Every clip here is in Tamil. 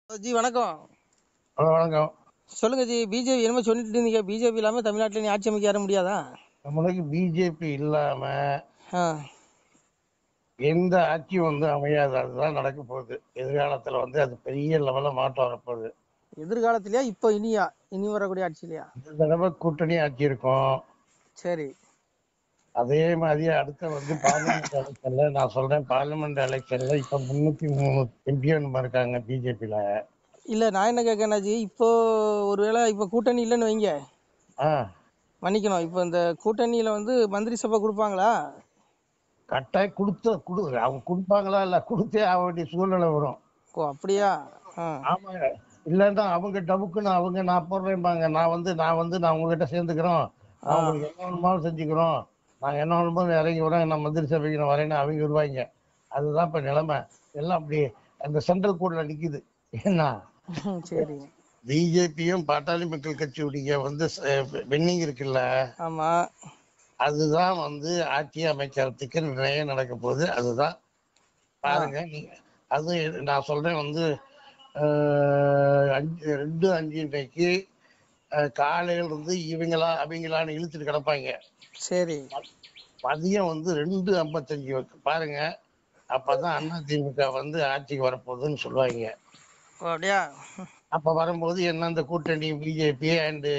ஜி வணக்கம் ஹலோ வணக்கம் சொல்லுங்க ஜி பிஜேபி என்னமோ சொல்லிட்டு இருந்தீங்க பிஜேபி இல்லாம தமிழ்நாட்டுல நீ ஆட்சி அமைக்க முடியாதா நம்மளுக்கு பிஜேபி இல்லாம ஆ, எந்த ஆட்சியும் வந்து அமையாது அதுதான் நடக்க போகுது எதிர்காலத்துல வந்து அது பெரிய லெவல்ல மாற்றம் வரப்போகுது எதிர்காலத்திலயா இப்போ இனியா இனி வரக்கூடிய ஆட்சியிலயா இந்த தடவை கூட்டணி ஆட்சி இருக்கும் சரி அதே மாதிரி அடுத்த வந்து பார்லிமெண்ட் எலெக்ஷன்ல நான் சொல்றேன் பார்லிமெண்ட் எலெக்ஷன்ல இப்ப முன்னூத்தி மூணு எம்பிஎன் இருக்காங்க பிஜேபியில இல்ல நான் என்ன கேட்கறேன்னா ஜி இப்போ ஒருவேளை இப்போ கூட்டணி இல்லைன்னு வைங்க ஆ மன்னிக்கணும் இப்போ இந்த கூட்டணியில வந்து மந்திரி சபை கொடுப்பாங்களா கட்டாயம் கொடுத்த கொடு அவங்க கொடுப்பாங்களா இல்ல கொடுத்தே ஆக வேண்டிய சூழ்நிலை வரும் ஓ அப்படியா ஆ ஆமா இல்லன்னா அவங்க டபுக்குன்னு அவங்க நான் போடுறேன்பாங்க நான் வந்து நான் வந்து நான் உங்ககிட்ட சேர்ந்துக்கிறோம் நான் உங்களுக்கு என்ன வேணுமாலும் செஞ்சுக்கிறோம் நாங்க என்ன வேணுமோ இறங்கி வரோம் நான் மந்திரி சபைக்கு நான் வரேன்னு அவங்க வருவாங்க அதுதான் இப்ப நிலைமை எல்லாம் அப்படி அந்த சென்ட்ரல் கோட்ல நிக்குது என்ன சரி பிஜேபியும் பாட்டாளி மக்கள் கட்சியுடைய வந்து பெண்ணிங் இருக்குல்ல ஆமா அதுதான் வந்து ஆட்சி அமைக்கிறதுக்கு நிர்ணயம் நடக்க போகுது அதுதான் பாருங்க நீங்க அது நான் சொல்றேன் வந்து ஆஹ், அஞ்சு ரெண்டு அஞ்சு இன்றைக்கு ஆஹ், காலையில இருந்து இவங்களா அவங்களான்னு இழுத்துட்டு கிடப்பாங்க சரி மதியம் வந்து ரெண்டு ஐம்பத்தஞ்சு வரைக்கும் பாருங்க அப்பதான் அதிமுக வந்து ஆட்சிக்கு வரப்போகுதுன்னு சொல்லுவாங்க ஓ அப்படியா அப்ப வரும்போது என்ன இந்த கூட்டணி பிஜேபி அண்டு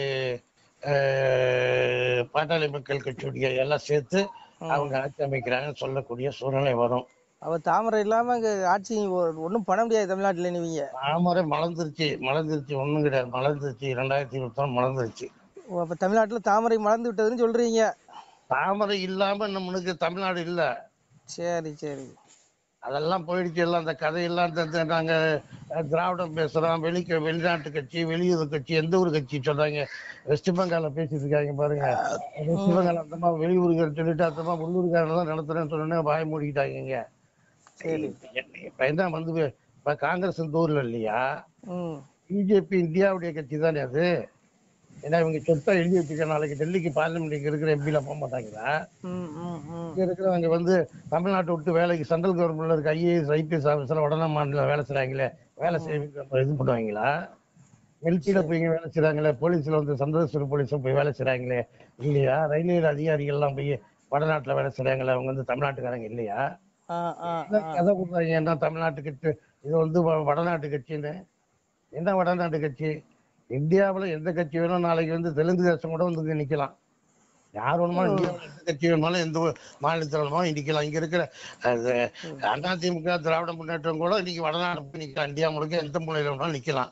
பாட்டாளி மக்கள் கட்சியுடைய எல்லாம் சேர்த்து அவங்க ஆட்சி அமைக்கிறாங்கன்னு சொல்லக்கூடிய சூழ்நிலை வரும் அவ தாமரை இல்லாம இங்க ஆட்சி ஒன்றும் பண்ண முடியாது தமிழ்நாட்டுல நீங்க தாமரை மலர்ந்துருச்சு மலர்ந்துருச்சு ஒண்ணும் கிடையாது மலர்ந்துருச்சு ரெண்டாயிரத்தி இருபத்தி ஒண்ணு மலர்ந்துருச்சு ஓ அப்ப தமிழ்நாட்டுல தாமரை மலர்ந்து விட்டதுன்னு சொல்றீங்க தாமரை இல்லாம நம்மளுக்கு தமிழ்நாடு இல்ல சரி சரி அதெல்லாம் போயிடுச்சு எல்லாம் அந்த கதையெல்லாம் இந்த- இந்த நாங்க அஹ், திராவிடம் பேசுறோம் வெளி வெளிநாட்டு கட்சி வெளியூர் கட்சி எந்த ஒரு கட்சி சொல்றாங்க வெஸ்ட் பெங்கால பேசிட்டு இருக்காங்க பாருங்க வெஸ்ட் பெங்கால் அந்தமா வெளியூர்கள் சொல்லிட்டு அந்தமா உள்ளூர்காரங்க தான் நடத்துறேன்னு சொன்னோன்னே வாய் மூடிக்கிட்டாங்க சரி இப்ப என்ன வந்து இப்ப காங்கிரஸ் இந்த ஊர்ல இல்லையா ம் பிஜேபி இந்தியாவுடைய கட்சி தானே அது ஏன்னா இவங்க சொத்தா எழுதி வச்சுக்க நாளைக்கு டெல்லிக்கு பார்லிமெண்ட் இங்க இருக்கிற எம்பில போக மாட்டாங்களா ம் ம் ம் இங்க இருக்கிறவங்க வந்து தமிழ்நாட்டை விட்டு வேலைக்கு சென்ட்ரல் கவர்மெண்ட்ல இருக்க ஐஏஎஸ் ஐபிஎஸ் ஆஃபீஸர் உடனே மாநில வேலை செய்றாங்களே வேலை செய்ய இது பண்ணுவாங்களா மிலிட்டரியில போய் இங்க வேலை செய்றாங்களே போலீஸ்ல வந்து சந்தோஷ் போலீஸ்ல போய் வேலை செய்றாங்களே இல்லையா ரயில்வே அதிகாரிகள் எல்லாம் போய் வடநாட்டுல வேலை செய்றாங்களே அவங்க வந்து தமிழ்நாட்டுக்காரங்க இல்லையா ஆ ஆ என்ன கதை கொடுத்தாங்க என்ன தமிழ்நாட்டு கட்சி இது வந்து வ- வடநாட்டு கட்சின்னு என்ன வடநாட்டு கட்சி இந்தியாவுல எந்த கட்சி வேணும் நாளைக்கு வந்து தெலுங்கு தேசம் கூட வந்து இங்க நிக்கலாம் யார் வேணுமாலும் இந்தியாவுல எந்த கட்சி வேணுமாலும் எந்த ஒரு மாநிலத்தில் வேணுமாலும் நிக்கலாம் இங்க இருக்கிற அது, அதிமுக திராவிட முன்னேற்றம் கூட இன்னைக்கு வடநாடு போய் நிக்கலாம் இந்தியா முழுக்க எந்த மூலையில வேணாலும் நிக்கலாம்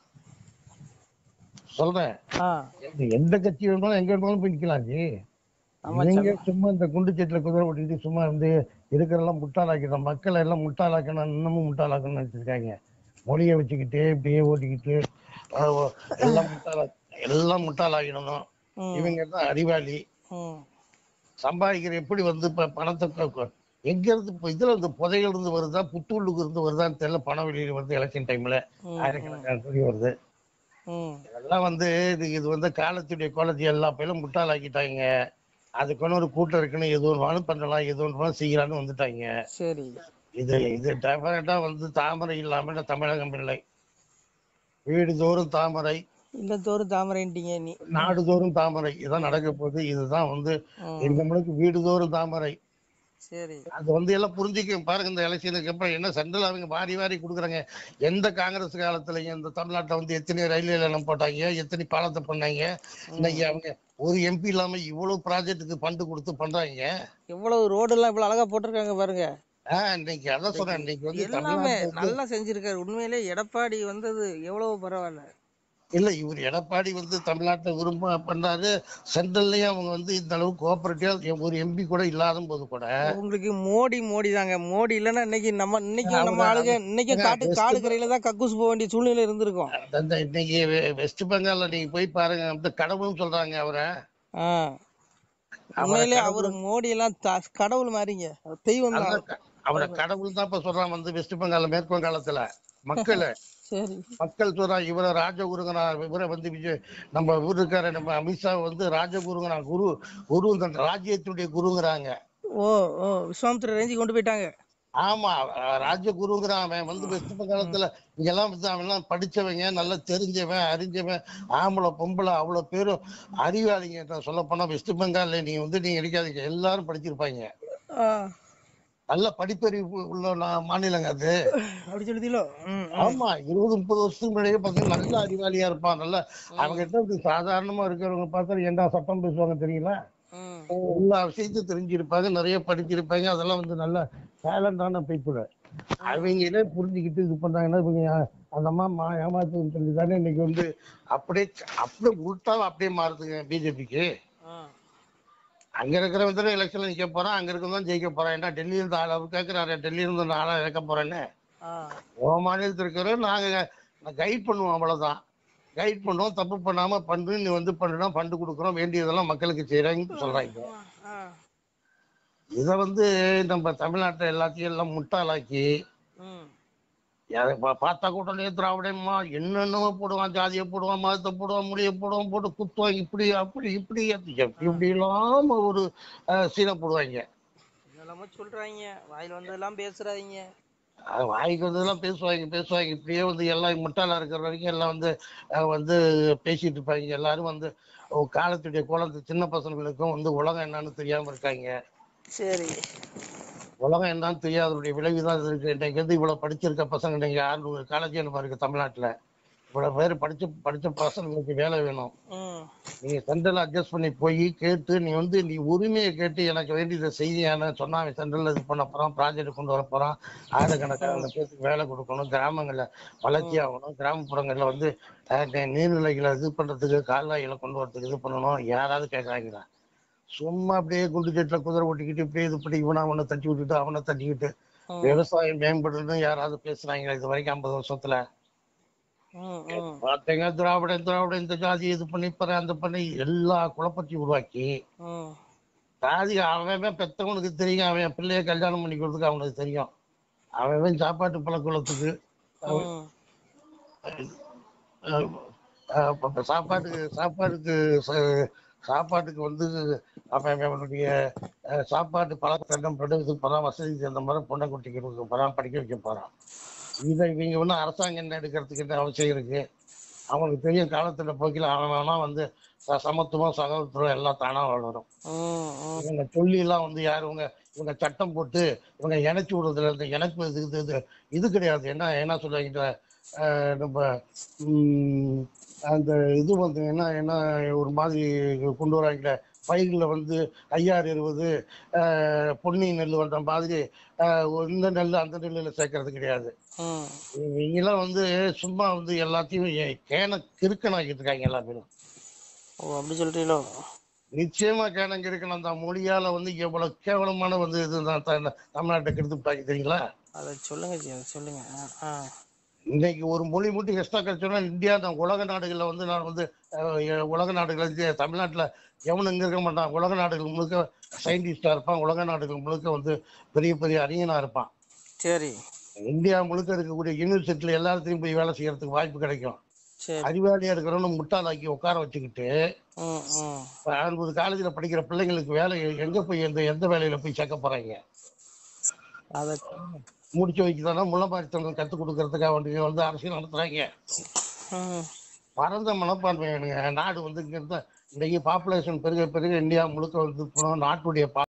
சொல்றேன் ஆ எந்த- எந்த கட்சி வேணுமாலும் எங்க வேணுமாலும் போய் நிக்கலாம் ஜி ஆமா நீங்க சும்மா இந்த குண்டு சீட்டுல குதிரை ஓட்டிட்டு சும்மா வந்து இருக்கிறதெல்லாம் முட்டாளாக்கிடும் மக்களை எல்லாம் முட்டாளாக்கணும் இன்னமும் முட்டாளாக்கணும்னு நினைச்சிருக்காங்க மொழியை வச்சுக்கிட்டு இப்படியே ஓட்டிக்கிட்டு அஹ், ஓ- எல்லாம் முட்டாளா எல்லாம் முட்டாளாக்கிடணும் ம் இவங்க தான் அறிவாளி ம் சம்பாதிக்கிற எப்படி வந்து இப்ப பணத்தை க- க- எங்க இருந்து இப்ப இதுல இருந்து புதையில இருந்து வருதா புத்தூளுக்கு இருந்து வருதான்னு தெரியல பணம் வெளியில வருது எலெக்ஷன் டைம்ல ம், ஆயிரக்கணக்கான கோடி வருது ம் இதெல்லாம் வந்து இது இது வந்து காலத்துடைய குவாலிட்டி எல்லா பயிலும் முட்டாளாக்கிட்டாங்க அதுக்குன்னு ஒரு கூட்டம் இருக்குன்னு எது ஒன்று பண்ணலாம் எது ஒன்று செய்யலாம்னு வந்துட்டாங்க சரி இது இது டெஃபனட்டா வந்து தாமரை இல்லாம தமிழகம் இல்லை வீடுதோறும் தாமரை இல்லத்தோறும் தாமரைன்ட்டீங்க நீ நாடுதோறும் தாமரை இதான் நடக்க போகுது இதுதான் வந்து ம் எங்க நம்மளுக்கு வீடுதோறும் தாமரை சரி அது வந்து எல்லாம் புரிஞ்சுக்க பாருங்க இந்த எலெக்ஷனுக்கு அப்புறம் என்ன சென்ட்ரல் அவங்க வாரி வாரி கொடுக்குறாங்க எந்த காங்கிரஸ் காலத்துலயும் இந்த தமிழ்நாட்டுல வந்து எத்தனை ரயில்வே நிலையம் போட்டாங்க எத்தனை பாலத்தை பண்ணாங்க இன்னைக்கு அவங்க ஒரு எம்பி இல்லாம இவ்வளவு ப்ராஜெக்ட்டுக்கு ஃபண்டு கொடுத்து பண்றாங்க எவ்வளவு ரோடு எல்லாம் இவ்வளவு அழகா போட்டிருக்காங்க பாருங்க ஆஹ் இன்னைக்கு அதான் சொல்றேன் இன்னைக்கு வந்து எல்லாமே தமிழ்நாட்டுல நல்லா செஞ்சிருக்காரு உண்மையிலே எடப்பாடி வந்தது எவ்வளவு பரவாயில்ல இல்ல இவர் எடப்பாடி வந்து தமிழ்நாட்டை விரும்ப பண்றாரு சென்ட்ரல்லயும் அவங்க வந்து இந்த அளவு கோஆபரேட்டிவா ஒரு எம்பி கூட இல்லாத போது கூட உங்களுக்கு மோடி மோடி தாங்க மோடி இல்லைன்னா இன்னைக்கு நம்ம இன்னைக்கும் நம்ம அவரு- ஆளுங்க இன்னைக்கும் அவரு காட்டு best காடு கரையில தான் கக்கூஸ் போக வேண்டிய சூழ்நிலை இருந்திருக்கும் அந்த இன்னைக்கு வெ- வெஸ்ட் பெங்கால்ல நீங்க போய் பாருங்க அந்த கடவுள்னு சொல்றாங்க அவரை ஆ உண்மையிலே அவரு மோடி எல்லாம் த- கடவுள் மாதிரிங்க அவர் தெய்வம் தான் அதான் க- அவரை கடவுள் தான் இப்ப சொல்றான் வந்து வெஸ்ட் பெங்கால் மேற்கு வங்காளத்துல மக்கள் சரி மக்கள் சொல்றான் இவரை ராஜகுருங்கனா இவரை வந்து விஜய் நம்ம ஊர் இருக்காரு நம்ம அமித்ஷா வந்து ராஜகுருங்கனா குரு குரு இந்த ராஜ்யத்துடைய குருங்கிறாங்க ஓ ஓ விஸ்வாமித்திர ரேஞ்சி கொண்டு போயிட்டாங்க ஆமா அஹ் ராஜகுருங்கிறான் அவன் வந்து வெஸ்ட் பெங்காலத்துல இங்கெல்லாம் வந்து அவன் எல்லாம் படிச்சவங்க நல்லா தெரிஞ்சவன் அறிஞ்சவன் ஆம்பளை பொம்பளை அவ்வளவு பேரும் அறிவாளிங்க சொல்ல போனா வெஸ்ட் பெங்கால்ல நீங்க வந்து நீங்க அடிக்காதீங்க எல்லாரும் படிச்சிருப்பாங்க ஆ, நல்ல படிப்பறிவு உள்ள நா- மாநிலங்க அது அப்படி சொல்லுதீங்களோ ம் ம். ஆமா இருபது முப்பது வருஷத்துக்கு முன்னாடியே பாத்தீங்கன்னா நல்ல அறிவாளியா இருப்பான் நல்ல அவங்க கிட்ட இப்படி சாதாரணமா இருக்கிறவங்க பார்த்தா என்ன சட்டம் பேசுவாங்க தெரியுங்களா ம் எல்லா விஷயத்தையும் தெரிஞ்சிருப்பாங்க நிறைய படிச்சிருப்பாங்க அதெல்லாம் வந்து நல்ல டேலண்டான பீப்புள் அவங்களே புரிஞ்சுக்கிட்டு இது பண்றாங்கன்னா இவங்க யா- அந்த அம்மா மா ஏமாத்துன்னு சொல்லி தானே இன்னைக்கு வந்து அப்படியே அப்படியே உள்டாவா அப்படியே மாறுதுங்க பிஜேபிக்கு ஆ அங்க இருக்கிறவன் தானே எலெக்ஷன்ல நிக்க போறான் அங்க இருக்கவன் தான் ஜெயிக்க போறான் ஏன்னா டெல்லியில இருந்து ஆள் அவர் கேட்கிறாரு டெல்லியில இருந்து நான் ஆளா இறக்க போறேன்னு ஆ உன் மாநிலத்தில் இருக்கிறவன் நாங்க கைட் பண்ணுவோம் அவ்வளவுதான் கைட் பண்ணுவோம் தப்பு பண்ணாம பண்ணு நீ வந்து பண்ணுனா ஃபண்டு கொடுக்குறோம் வேண்டியதெல்லாம் மக்களுக்கு செய்யறாங்கன்னு சொல்றாங்க ஆ இத வந்து நம்ம தமிழ்நாட்டுல எல்லாத்தையும் எல்லாம் முட்டாளாக்கி ம் யாரை பா- பார்த்தா கூட உடனே திராவிடமா என்னென்னமோ போடுவான் ஜாதியை போடுவான் மதத்தை போடுவான் மொழியை போடுவான் போட்டு குத்துவான் இப்படி அப்படி இப்படி எப்படி இப்படி இல்லாம ஒரு அஹ், சீனை போடுவாங்க என்னெல்லாமோ சொல்றாங்க வாயில் வந்ததெல்லாம் பேசுறாங்க அது வாய்க்கு வந்ததெல்லாம் பேசுவாங்க பேசுவாங்க இப்படியே வந்து எல்லாம் முட்டாளா இருக்கிற வரைக்கும் எல்லாம் வந்து அஹ், வந்து பேசிட்டு இருப்பாங்க எல்லாரும் வந்து ஓ, காலத்துடைய குழந்தை சின்ன பசங்களுக்கும் வந்து உலகம் என்னன்னு தெரியாம இருக்காங்க சரி உலகம் என்னன்னு தெரியாதவருடைய விளைவு தான் இது இருக்கு இன்னைக்கு வந்து இவ்வளவு படிச்சிருக்க பசங்க நீங்க ஆறுநூறு காலேஜ் நம்ம இருக்கு தமிழ்நாட்டுல இவ்வளவு பேர் படிச்ச படிச்ச பசங்களுக்கு வேலை வேணும் ம் நீங்க சென்ட்ரல் அட்ஜஸ்ட் பண்ணி போய் கேட்டு நீ வந்து நீ உரிமையை கேட்டு எனக்கு வேண்டியதை செய்தியான சொன்னா அவன் சென்ட்ரல் இது பண்ண போறான் ப்ராஜெக்ட் கொண்டு வர போறான் ஆயிரக்கணக்கான பேருக்கு வேலை கொடுக்கணும் கிராமங்கள்ல வளர்ச்சி ஆகணும் கிராமப்புறங்கள்ல வந்து அஹ், நே- நீர்நிலைகளை இது பண்றதுக்கு கால்வாய்களை கொண்டு வரதுக்கு இது பண்ணணும் யாராவது கேட்கறாங்களா சும்மா அப்படியே குண்டு சட்டில குதிரை ஓட்டிக்கிட்டு இப்படியே இது பண்ணி இவனை அவனை தட்டி விட்டுட்டு அவனை தட்டிக்கிட்டு ம். விவசாயம் மேம்படுன்னு யாராவது பேசுறாங்களா இது வரைக்கும் ஐம்பது வருஷத்துல ம் ம் பார்த்தீங்க திராவிடம் திராவிடம் இந்த ஜாதி இது பண்ணி பிற அந்த பண்ணி எல்லா குழப்பத்தையும் உருவாக்கி ம் ஜாதி அவன் பெத்தவனுக்கு தெரியும் அவன் பிள்ளைய கல்யாணம் பண்ணி கொடுத்துக்கு அவனுக்கு தெரியும் அவன் சாப்பாட்டு பழக்கத்துக்கு ம் அஹ், அஹ், இப்ப சாப்பாட்டுக்கு சாப்பாட்டுக்கு ச- சாப்பாட்டுக்கு வந்து அவன் அவனுடைய அஹ், சாப்பாட்டு பழக்கம் படுறதுக்கு போறான் வசதிக்கு தகுந்த மாதிரி பொண்ணை குட்டிக்கு கொடுக்க போறான் படிக்க வைக்க போறான் இதை இவங்க ஒன்றும் அரசாங்கம் என்ன எடுக்கிறதுக்கு என்ன அவசியம் இருக்கு அவனுக்கு தெரியும் காலத்துல போக்கில அவன் வேணா வந்து ச- சமத்துவம் சகோதரம் எல்லாம் தானா வளரும் ம் ம் இவங்க சொல்லி எல்லாம் வந்து யாரு இவங்க இவங்க சட்டம் போட்டு இவங்க இணைச்சி விடுறதுல இருந்து எனக்கு இது இது- இது இது கிடையாது என்ன என்ன சொல்லுவாங்க அஹ் நம்ம உம், அந்த இது வந்து என்ன என்ன ஒரு மாதிரி கொண்டு வராங்க பயிர்ல வந்து ஐயாறு இருபது அஹ், பொன்னி நெல் வந்த மாதிரி அஹ், இந்த நெல் அந்த நெல்லுல சேர்க்கறது கிடையாது ம் இவங்கெல்லாம் வந்து சும்மா வந்து எல்லாத்தையும் ஏ- கேன கிறுக்கனாக்கிட்டு இருக்காங்க எல்லா பேரும் ஓ அப்படி சொல்றீங்களோ நிச்சயமா கேனங்க இருக்கணும் அந்த மொழியால வந்து எவ்வளவு கேவலமான வந்து இதுதான் த- தமிழ்நாட்டை கெடுத்து விட்டாங்க தெரியுங்களா அதை சொல்லுங்க ஜி அதை சொல்லுங்க ஆ, ஆ இன்னைக்கு ஒரு மொழி மட்டும் எக்ஸ்ட்ரா கிடைச்சோம்னா இந்தியா தான் உலக நாடுகள்ல வந்து நான் வந்து அஹ், எ- உலக நாடுகள் வந்து தமிழ்நாட்டுல எவனும் இங்க இருக்க மாட்டான் உலக நாடுகள் முழுக்க சயின்டிஸ்டா இருப்பான் உலக நாடுகள் முழுக்க வந்து பெரிய பெரிய அறிஞனா இருப்பான் சரி இந்தியா முழுக்க இருக்கக்கூடிய யூனிவர்சிட்டியில எல்லாத்தையும் போய் வேலை செய்யறதுக்கு வாய்ப்பு கிடைக்கும் சரி அறிவாளியா இருக்கிறவன முட்டாளாக்கி உட்கார வச்சுக்கிட்டு ம் ம் இப்ப அறுபது காலேஜ்ல படிக்கிற பிள்ளைங்களுக்கு வேலை எங்க போய் எந்த எந்த வேலையில போய் சேர்க்க போறாங்க அதை முடிச்சு வைக்கதானா முள்ளமாரித்தனம் கத்து கொடுக்கறதுக்காக வந்து வந்து அரசியல் நடத்துறாங்க ம் பரந்த மனப்பான்மை வேணுங்க நாடு வந்து இங்க இருந்தா இன்னைக்கு பாப்புலேஷன் பெருக பெருக இந்தியா முழுக்க வந்து போனோம் நாட்டுடைய